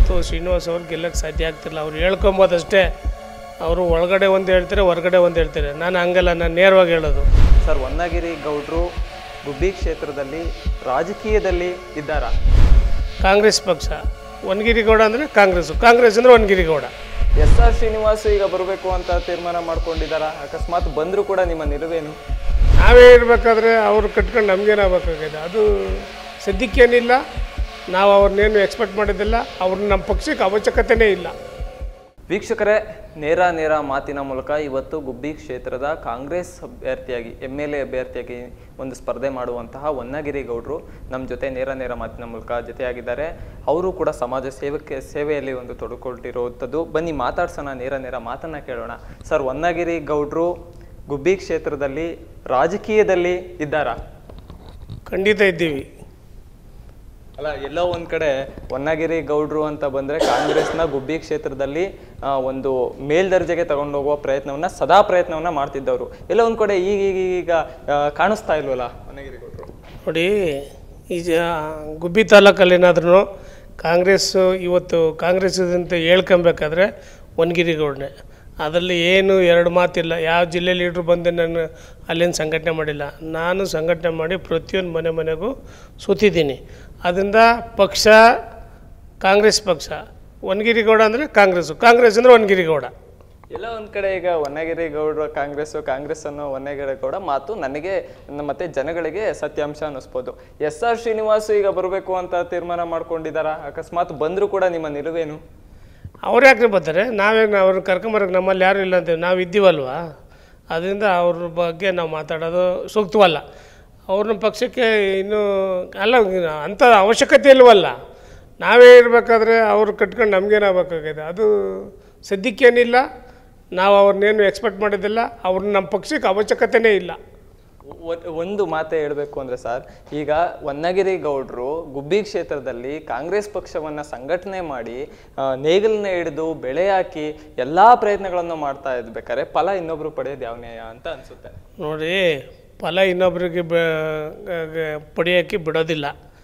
ಇವತ್ತು ಶ್ರೀನಿವಾಸ್ ಅವ್ರು ಗೆಲ್ಲಕ್ಕೆ ಸಾಧ್ಯ ಆಗ್ತಿಲ್ಲ ಅವ್ರು ಹೇಳ್ಕೊಬೋದಷ್ಟೇ ಅವರು ಒಳಗಡೆ ಒಂದು ಹೇಳ್ತಾರೆ ಹೊರಗಡೆ ಒಂದು ಹೇಳ್ತಾರೆ ನಾನು ಹಂಗಲ್ಲ ನಾನು ನೇರವಾಗಿ ಹೇಳೋದು ಸರ್ ಹೊನ್ನಗಿರಿ ಗೌಡ್ರು ಗುಬ್ಬಿ ಕ್ಷೇತ್ರದಲ್ಲಿ ರಾಜಕೀಯದಲ್ಲಿ ಇದ್ದಾರಾ ಕಾಂಗ್ರೆಸ್ ಪಕ್ಷ ಒಣಗಿರಿಗೌಡ ಅಂದರೆ ಕಾಂಗ್ರೆಸ್ಸು ಕಾಂಗ್ರೆಸ್ ಅಂದರೆ ಒಣಗಿರಿಗೌಡ ಎಸ್ ಆರ್ ಶ್ರೀನಿವಾಸ್ ಈಗ ಬರಬೇಕು ಅಂತ ತೀರ್ಮಾನ ಮಾಡ್ಕೊಂಡಿದ್ದಾರಾ ಅಕಸ್ಮಾತ್ ಬಂದರೂ ಕೂಡ ನಿಮ್ಮ ನಿಲುವೇನು ನಾವೇ ಇರಬೇಕಾದ್ರೆ ಅವ್ರು ಕಟ್ಕೊಂಡು ನಮಗೇನಾಗಬೇಕಾಗಿದೆ ಅದು ಸದ್ಯಕ್ಕೇನಿಲ್ಲ ನಾವು ಅವ್ರನ್ನೇನು ಎಕ್ಸ್ಪೆಕ್ಟ್ ಮಾಡಿದ್ದಿಲ್ಲ ಅವ್ರನ್ನ ನಮ್ಮ ಪಕ್ಷಕ್ಕೆ ಅವಶ್ಯಕತೆಯೇ ಇಲ್ಲ ವೀಕ್ಷಕರೇ ನೇರ ನೇರ ಮಾತಿನ ಮೂಲಕ ಇವತ್ತು ಗುಬ್ಬಿ ಕ್ಷೇತ್ರದ ಕಾಂಗ್ರೆಸ್ ಅಭ್ಯರ್ಥಿಯಾಗಿ ಎಮ್ ಎಲ್ ಎ ಅಭ್ಯರ್ಥಿಯಾಗಿ ಒಂದು ಸ್ಪರ್ಧೆ ಮಾಡುವಂತಹ ಹೊನ್ನಗಿರಿ ಗೌಡ್ರು ನಮ್ಮ ಜೊತೆ ನೇರ ನೇರ ಮಾತಿನ ಮೂಲಕ ಜೊತೆಯಾಗಿದ್ದಾರೆ ಅವರು ಕೂಡ ಸಮಾಜ ಸೇವಕ್ಕೆ ಸೇವೆಯಲ್ಲಿ ಒಂದು ತೊಡಕೊಂಡಿರುವಂಥದ್ದು ಬನ್ನಿ ಮಾತಾಡ್ಸೋಣ ನೇರ ನೇರ ಮಾತನ್ನ ಕೇಳೋಣ ಸರ್ ಹೊನ್ನಗಿರಿ ಗೌಡ್ರು ಗುಬ್ಬಿ ಕ್ಷೇತ್ರದಲ್ಲಿ ರಾಜಕೀಯದಲ್ಲಿ ಇದ್ದಾರಾ ಖಂಡಿತ ಇದ್ದೀವಿ ಅಲ್ಲ ಎಲ್ಲೋ ಒಂದ್ ಕಡೆ ಹೊನ್ನಗಿರಿ ಗೌಡ್ರು ಅಂತ ಬಂದ್ರೆ ಕಾಂಗ್ರೆಸ್ನ ಗುಬ್ಬಿ ಕ್ಷೇತ್ರದಲ್ಲಿ ಆ, ಒಂದು ಮೇಲ್ದರ್ಜೆಗೆ ತಗೊಂಡೋಗುವ ಪ್ರಯತ್ನವನ್ನ ಸದಾ ಪ್ರಯತ್ನವನ್ನ ಮಾಡ್ತಿದ್ದವರು ಎಲ್ಲೋ ಒಂದ್ ಕಡೆ ಈಗ ಈಗ ಈಗ ಆ, ಕಾಣಿಸ್ತಾ ಇಲ್ವಲ್ಲ ಹೊನ್ನಗಿರಿ ಗೌಡ್ರು ನೋಡಿ ಈ ಜ ಗುಬ್ಬಿ ತಾಲೂಕಲ್ಲೇನಾದ್ರೂ ಕಾಂಗ್ರೆಸ್ಸು ಇವತ್ತು ಕಾಂಗ್ರೆಸ್ ಅಂತ ಹೇಳ್ಕೊಬೇಕಾದ್ರೆ ಒಣಗಿರಿಗೌಡನೆ ಅದರಲ್ಲಿ ಏನು ಎರಡು ಮಾತಿಲ್ಲ ಯಾವ ಜಿಲ್ಲೆ ಲೀಡ್ರು ಬಂದು ನಾನು ಅಲ್ಲೇನು ಸಂಘಟನೆ ಮಾಡಿಲ್ಲ ನಾನು ಸಂಘಟನೆ ಮಾಡಿ ಪ್ರತಿಯೊಂದು ಮನೆ ಮನೆಗೂ ಸುತ್ತಿದ್ದೀನಿ ಅದರಿಂದ ಪಕ್ಷ ಕಾಂಗ್ರೆಸ್ ಪಕ್ಷ ಒಣಗಿರಿಗೌಡ ಅಂದರೆ ಕಾಂಗ್ರೆಸ್ಸು ಕಾಂಗ್ರೆಸ್ ಅಂದರೆ ಒಣಗಿರಿಗೌಡ ಎಲ್ಲ ಒಂದ್ ಕಡೆ ಈಗ ಹೊನ್ನಗಿರಿ ಗೌಡ್ರು ಕಾಂಗ್ರೆಸ್ ಕಾಂಗ್ರೆಸ್ ಅನ್ನೋ ಹೊನ್ನಗಿರಿ ಗೌಡ ಮಾತು ನನಗೆ ನ- ಮತ್ತೆ ಜನಗಳಿಗೆ ಸತ್ಯಾಂಶ ಅನ್ನಿಸ್ಬೋದು ಎಸ್ ಆರ್ ಶ್ರೀನಿವಾಸ್ ಈಗ ಬರಬೇಕು ಅಂತ ತೀರ್ಮಾನ ಮಾಡ್ಕೊಂಡಿದ್ದಾರಾ ಅಕಸ್ಮಾತ್ ಬಂದ್ರು ಕೂಡ ನಿಮ್ಮ ನಿಲುವೇನು ಅವ್ರು ಯಾಕೆ ಬರ್ತಾರೆ ನಾವೇ ಅವ್ರನ್ನ ಕರ್ಕೊಂಬರಕ್ಕೆ ನಮ್ಮಲ್ಲಿ ಯಾರೂ ಇಲ್ಲ ಅಂತೀವಿ ನಾವು ಇದ್ದೀವಲ್ವಾ ಅದರಿಂದ ಅವ್ರ ಬಗ್ಗೆ ನಾವು ಮಾತಾಡೋದು ಸೂಕ್ತವಲ್ಲ ಅವ್ರನ್ನ ಪಕ್ಷಕ್ಕೆ ಇನ್ನೂ ಅಲ್ಲ ಅಂಥ ಅವಶ್ಯಕತೆ ಇಲ್ವಲ್ಲ ನಾವೇ ಇರಬೇಕಾದ್ರೆ ಅವ್ರು ಕಟ್ಕೊಂಡು ನಮಗೇನಾಗಬೇಕಾಗಿದೆ ಅದು ಸದ್ಯಕ್ಕೇನಿಲ್ಲ ನಾವು ಅವ್ರನ್ನೇನು ಎಕ್ಸ್ಪೆಕ್ಟ್ ಮಾಡಿದ್ದಿಲ್ಲ ಅವ್ರನ್ನ ನಮ್ಮ ಪಕ್ಷಕ್ಕೆ ಅವಶ್ಯಕತೆಯೇ ಇಲ್ಲ ಒ- ಒಂದು ಮಾತೇ ಹೇಳಬೇಕು ಅಂದ್ರೆ ಸರ್ ಈಗ ಹೊನ್ನಗಿರಿ ಗೌಡ್ರು ಗುಬ್ಬಿ ಕ್ಷೇತ್ರದಲ್ಲಿ ಕಾಂಗ್ರೆಸ್ ಪಕ್ಷವನ್ನ ಸಂಘಟನೆ ಮಾಡಿ ಆ, ನೇಗಿಲನ್ನ ಹಿಡಿದು ಬೆಳೆ ಹಾಕಿ ಎಲ್ಲಾ ಪ್ರಯತ್ನಗಳನ್ನು ಮಾಡ್ತಾ ಇದ್ಬೇಕಾದ್ರೆ ಫಲ ಇನ್ನೊಬ್ರು ಪಡೆಯೋದು ಯಾವ ನ್ಯಾಯ ಅಂತ ಅನ್ಸುತ್ತೆ ನೋಡಿ ಫಲ ಇನ್ನೊಬ್ಬರಿಗೆ ಬ ಪಡೆಯೋಕ್ಕೆ ಬಿಡೋದಿಲ್ಲ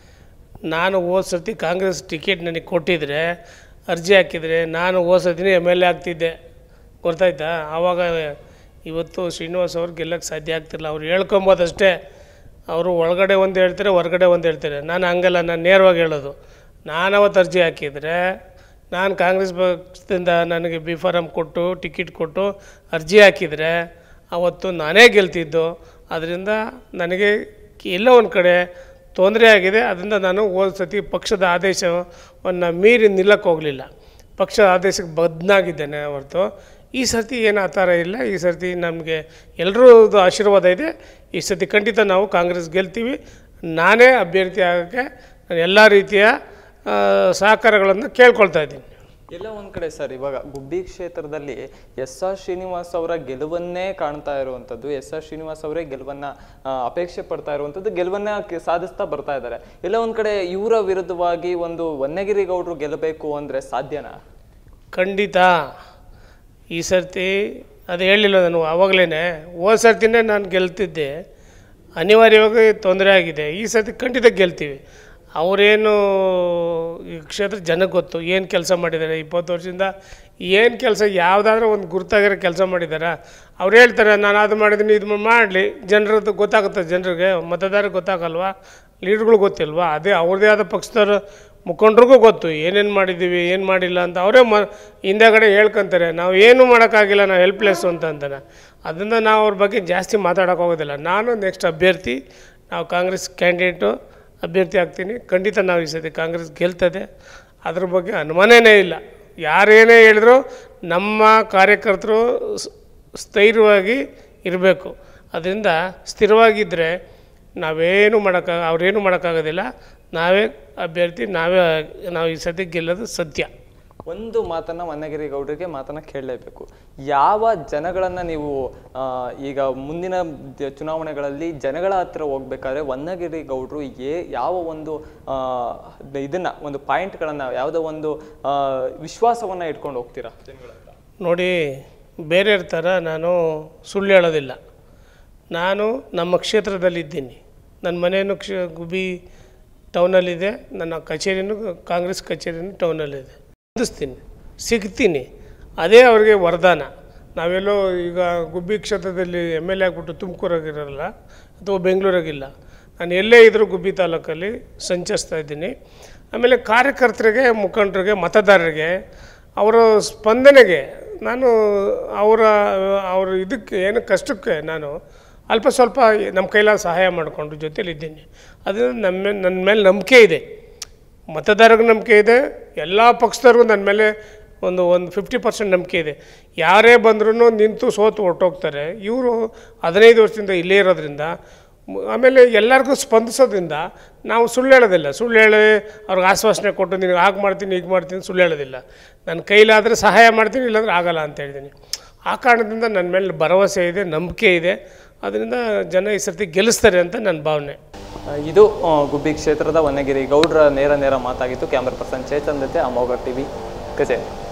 ನಾನು ಹೋದ ಸರ್ತಿ ಕಾಂಗ್ರೆಸ್ ಟಿಕೆಟ್ ನನಗೆ ಕೊಟ್ಟಿದ್ರೆ ಅರ್ಜಿ ಹಾಕಿದರೆ ನಾನು ಹೋದ ಸರ್ತಿನೇ ಎಮ್ ಎಲ್ ಎ ಆಗ್ತಿದ್ದೆ ಗೊತ್ತಾಯ್ತಾ ಆವಾಗ ಇವತ್ತು ಶ್ರೀನಿವಾಸ್ ಅವ್ರು ಗೆಲ್ಲಕ್ಕೆ ಸಾಧ್ಯ ಆಗ್ತಿಲ್ಲ ಅವ್ರು ಹೇಳ್ಕೊಬೋದಷ್ಟೇ ಅವರು ಒಳಗಡೆ ಒಂದು ಹೇಳ್ತಾರೆ ಹೊರಗಡೆ ಒಂದು ಹೇಳ್ತಾರೆ ನಾನು ಹಂಗಲ್ಲ ನಾನು ನೇರವಾಗಿ ಹೇಳೋದು ನಾನು ಅವತ್ತು ಅರ್ಜಿ ಹಾಕಿದರೆ ನಾನು ಕಾಂಗ್ರೆಸ್ ಪಕ್ಷದಿಂದ ನನಗೆ ಬಿ ಫಾರಮ್ ಕೊಟ್ಟು ಟಿಕೆಟ್ ಕೊಟ್ಟು ಅರ್ಜಿ ಹಾಕಿದರೆ ಅವತ್ತು ನಾನೇ ಗೆಲ್ತಿದ್ದು ಅದರಿಂದ ನನಗೆ ಎಲ್ಲೋ ಒಂದು ಕಡೆ ತೊಂದರೆ ಆಗಿದೆ ಅದರಿಂದ ನಾನು ಹೋದ ಸತಿ ಪಕ್ಷದ ಆದೇಶವನ್ನು ಮೀರಿ ನಿಲ್ಲಕ್ಕೆ ಹೋಗಲಿಲ್ಲ ಪಕ್ಷದ ಆದೇಶಕ್ಕೆ ಬದ್ನಾಗಿದ್ದೇನೆ ಹೊರತು ಈ ಸರ್ತಿ ಏನು ಆ ಥರ ಇಲ್ಲ ಈ ಸರ್ತಿ ನಮಗೆ ಎಲ್ಲರದ್ದು ಆಶೀರ್ವಾದ ಇದೆ ಈ ಸರ್ತಿ ಖಂಡಿತ ನಾವು ಕಾಂಗ್ರೆಸ್ ಗೆಲ್ತೀವಿ ನಾನೇ ಅಭ್ಯರ್ಥಿ ಆಗೋಕ್ಕೆ ನಾನು ಎಲ್ಲ ರೀತಿಯ ಆ, ಸಹಕಾರಗಳನ್ನು ಕೇಳ್ಕೊಳ್ತಾ ಇದ್ದೀನಿ ಎಲ್ಲ ಒಂದ್ ಕಡೆ ಸರ್ ಇವಾಗ ಗುಬ್ಬಿ ಕ್ಷೇತ್ರದಲ್ಲಿ ಎಸ್ ಆರ್ ಶ್ರೀನಿವಾಸ್ ಅವರ ಗೆಲುವನ್ನೇ ಕಾಣ್ತಾ ಇರುವಂಥದ್ದು ಎಸ್ ಆರ್ ಶ್ರೀನಿವಾಸ್ ಅವರೇ ಗೆಲುವನ್ನ ಆ, ಅಪೇಕ್ಷೆ ಪಡ್ತಾ ಇರುವಂಥದ್ದು ಗೆಲುವನ್ನ ಕೆ- ಸಾಧಿಸ್ತಾ ಬರ್ತಾ ಇದ್ದಾರೆ ಎಲ್ಲ ಒಂದ್ ಕಡೆ ಇವರ ವಿರುದ್ಧವಾಗಿ ಒಂದು ವನ್ನಗಿರಿ ಗೌಡ್ರು ಗೆಲ್ಲಬೇಕು ಅಂದ್ರೆ ಸಾಧ್ಯನಾ ಖಂಡಿತ ಈ ಸರ್ತಿ ಅದು ಹೇಳಿಲ್ಲ ನಾನು ಆವಾಗಲೇ ಹೋದ ಸರ್ತಿನೇ ನಾನು ಗೆಲ್ತಿದ್ದೆ ಅನಿವಾರ್ಯವಾಗಿ ತೊಂದರೆ ಆಗಿದೆ ಈ ಸರ್ತಿ ಖಂಡಿತ ಗೆಲ್ತೀವಿ ಅವರೇನು ಈ ಕ್ಷೇತ್ರ ಜನಕ್ಕೆ ಗೊತ್ತು ಏನು ಕೆಲಸ ಮಾಡಿದ್ದಾರೆ ಇಪ್ಪತ್ತು ವರ್ಷದಿಂದ ಏನು ಕೆಲಸ ಯಾವುದಾದ್ರೂ ಒಂದು ಗುರುತಾಗಿರೋ ಕೆಲಸ ಮಾಡಿದಾರಾ ಅವ್ರು ಹೇಳ್ತಾರೆ ನಾನು ಅದು ಮಾಡಿದ್ದೀನಿ ಇದು ಮಾಡಲಿ ಜನರದ್ದು ಗೊತ್ತಾಗುತ್ತೆ ಜನರಿಗೆ ಮತದಾರರಿಗೆ ಗೊತ್ತಾಗಲ್ವಾ ಲೀಡ್ಗಳು ಗೊತ್ತಿಲ್ವಾ ಅದೇ ಅವ್ರದ್ದೇ ಆದ ಪಕ್ಷದವ್ರು ಮುಖಂಡ್ರಿಗೂ ಗೊತ್ತು ಏನೇನು ಮಾಡಿದ್ದೀವಿ ಏನು ಮಾಡಿಲ್ಲ ಅಂತ ಅವರೇ ಮ ಹಿಂದೆಗಡೆ ಹೇಳ್ಕೊಂತಾರೆ ನಾವು ಏನೂ ಮಾಡೋಕ್ಕಾಗಿಲ್ಲ ನಾವು ಹೆಲ್ಪ್ಲೆಸ್ಸು ಅಂತ ಅಂತಾನೆ ಅದರಿಂದ ನಾವು ಅವ್ರ ಬಗ್ಗೆ ಜಾಸ್ತಿ ಮಾತಾಡೋಕೆ ಹೋಗೋದಿಲ್ಲ ನಾನು ನೆಕ್ಸ್ಟ್ ಅಭ್ಯರ್ಥಿ ನಾವು ಕಾಂಗ್ರೆಸ್ ಕ್ಯಾಂಡಿಡೇಟು ಅಭ್ಯರ್ಥಿ ಆಗ್ತೀನಿ ಖಂಡಿತ ನಾವು ಈ ಸತಿ ಕಾಂಗ್ರೆಸ್ ಗೆಲ್ತದೆ ಅದ್ರ ಬಗ್ಗೆ ಅನುಮಾನನೇ ಇಲ್ಲ ಯಾರೇನೇ ಹೇಳಿದ್ರು ನಮ್ಮ ಕಾರ್ಯಕರ್ತರು ಸ್- ಸ್ಥೈರ್ಯವಾಗಿ ಇರಬೇಕು ಅದರಿಂದ ಸ್ಥಿರವಾಗಿದ್ದರೆ ನಾವೇನು ಮಾಡೋಕ್ಕಾಗ ಅವ್ರೇನು ಮಾಡೋಕ್ಕಾಗೋದಿಲ್ಲ ನಾವೇ ಅಭ್ಯರ್ಥಿ ನಾವೇ ನಾವು ಈ ಸತಿ ಗೆಲ್ಲೋದು ಸತ್ಯ ಒಂದು ಮಾತನ್ನ ವನ್ನಗಿರಿ ಗೌಡರಿಗೆ ಮಾತನ್ನ ಕೇಳಲೇಬೇಕು ಯಾವ ಜನಗಳನ್ನ ನೀವು ಆ, ಈಗ ಮುಂದಿನ ದ- ಚುನಾವಣೆಗಳಲ್ಲಿ ಜನಗಳ ಹತ್ರ ಹೋಗ್ಬೇಕಾದ್ರೆ ವನ್ನಗಿರಿ ಗೌಡ್ರು ಏ ಯಾವ ಒಂದು ಆ, ದ- ಇದನ್ನ ಒಂದು ಪಾಯಿಂಟ್ಗಳನ್ನ ಯಾವುದೋ ಒಂದು ಆ, ವಿಶ್ವಾಸವನ್ನ ಇಟ್ಕೊಂಡು ಹೋಗ್ತೀರಾ ಜನಗಳ ಹತ್ರ ನೋಡಿ ಬೇರೆಯವ್ರ ಥರ ನಾನು ಸುಳ್ಳು ಹೇಳೋದಿಲ್ಲ ನಾನು ನಮ್ಮ ಕ್ಷೇತ್ರದಲ್ಲಿದ್ದೀನಿ ನನ್ನ ಮನೆಯೂ ಕ್ಷ ಗುಬಿ ಟೌನಲ್ಲಿದೆ ನನ್ನ ಕಚೇರಿನೂ ಕಾಂಗ್ರೆಸ್ ಕಚೇರಿನೂ ಟೌನಲ್ಲಿದೆ ಸ್ಪಂದಿಸ್ತೀನಿ ಸಿಗ್ತೀನಿ ಅದೇ ಅವ್ರಿಗೆ ವರದಾನ ನಾವೆಲ್ಲೋ ಈಗ ಗುಬ್ಬಿ ಕ್ಷೇತ್ರದಲ್ಲಿ ಎಮ್ ಎಲ್ ಎ ಆಗ್ಬಿಟ್ಟು ತುಮಕೂರಾಗಿರಲ್ಲ ಅಥವಾ ಬೆಂಗಳೂರಾಗಿಲ್ಲ ನಾನು ಎಲ್ಲೇ ಇದ್ದರೂ ಗುಬ್ಬಿ ತಾಲೂಕಲ್ಲಿ ಸಂಚರಿಸ್ತಾ ಇದ್ದೀನಿ ಆಮೇಲೆ ಕಾರ್ಯಕರ್ತರಿಗೆ ಮುಖಂಡರಿಗೆ ಮತದಾರರಿಗೆ ಅವರ ಸ್ಪಂದನೆಗೆ ನಾನು ಅವರ ಅವ್ರ ಇದಕ್ಕೆ ಏನು ಕಷ್ಟಕ್ಕೆ ನಾನು ಅಲ್ಪ ಸ್ವಲ್ಪ ನಮ್ಮ ಕೈಲಾದ ಸಹಾಯ ಮಾಡಿಕೊಂಡು ಜೊತೆಲಿದ್ದೀನಿ ಅದರಿಂದ ನಮ್ಮ ಮೇಲೆ ನನ್ನ ಮೇಲೆ ನಂಬಿಕೆ ಇದೆ ಮತದಾರರಿಗೆ ನಂಬಿಕೆ ಇದೆ ಎಲ್ಲ ಪಕ್ಷದವ್ರಿಗೂ ನನ್ನ ಮೇಲೆ ಒಂದು ಒಂದು ಫಿಫ್ಟಿ ಪರ್ಸೆಂಟ್ ನಂಬಿಕೆ ಇದೆ ಯಾರೇ ಬಂದ್ರೂ ನಿಂತು ಸೋತು ಹೊರ್ಟೋಗ್ತಾರೆ ಇವರು ಹದಿನೈದು ವರ್ಷದಿಂದ ಇಲ್ಲೇ ಇರೋದ್ರಿಂದ ಮ್- ಆಮೇಲೆ ಎಲ್ಲರಿಗೂ ಸ್ಪಂದಿಸೋದ್ರಿಂದ ನಾವು ಸುಳ್ಳು ಹೇಳೋದಿಲ್ಲ ಸುಳ್ಳು ಹೇಳಿ ಅವ್ರಿಗೆ ಆಶ್ವಾಸನೆ ಕೊಟ್ಟು ನಿನಗೆ ಹಾಗೆ ಮಾಡ್ತೀನಿ ಹೀಗೆ ಮಾಡ್ತೀನಿ ಸುಳ್ಳು ಹೇಳೋದಿಲ್ಲ ನನ್ನ ಕೈಲಾದರೆ ಸಹಾಯ ಮಾಡ್ತೀನಿ ಇಲ್ಲಾಂದ್ರೆ ಆಗಲ್ಲ ಅಂತ ಹೇಳಿದ್ದೀನಿ ಆ ಕಾರಣದಿಂದ ನನ್ನ ಮೇಲೆ ಭರವಸೆ ಇದೆ ನಂಬಿಕೆ ಇದೆ ಅದರಿಂದ ಜನ ಈ ಸರ್ತಿ ಗೆಲ್ಲಿಸ್ತಾರೆ ಅಂತ ನನ್ನ ಭಾವನೆ ಆ, ಇದು ಆ, ಗುಬ್ಬಿ ಕ್ಷೇತ್ರದ ವನ್ನಗಿರಿ ಗೌಡ್ರ ನೇರ ನೇರ ಮಾತಾಗಿತ್ತು ಕ್ಯಾಮ್ರಾ ಪರ್ಸನ್ ಚೇತನ್ ಜೊತೆ ಅಮೋಘ ಟಿವಿ ಕಚೇರಿ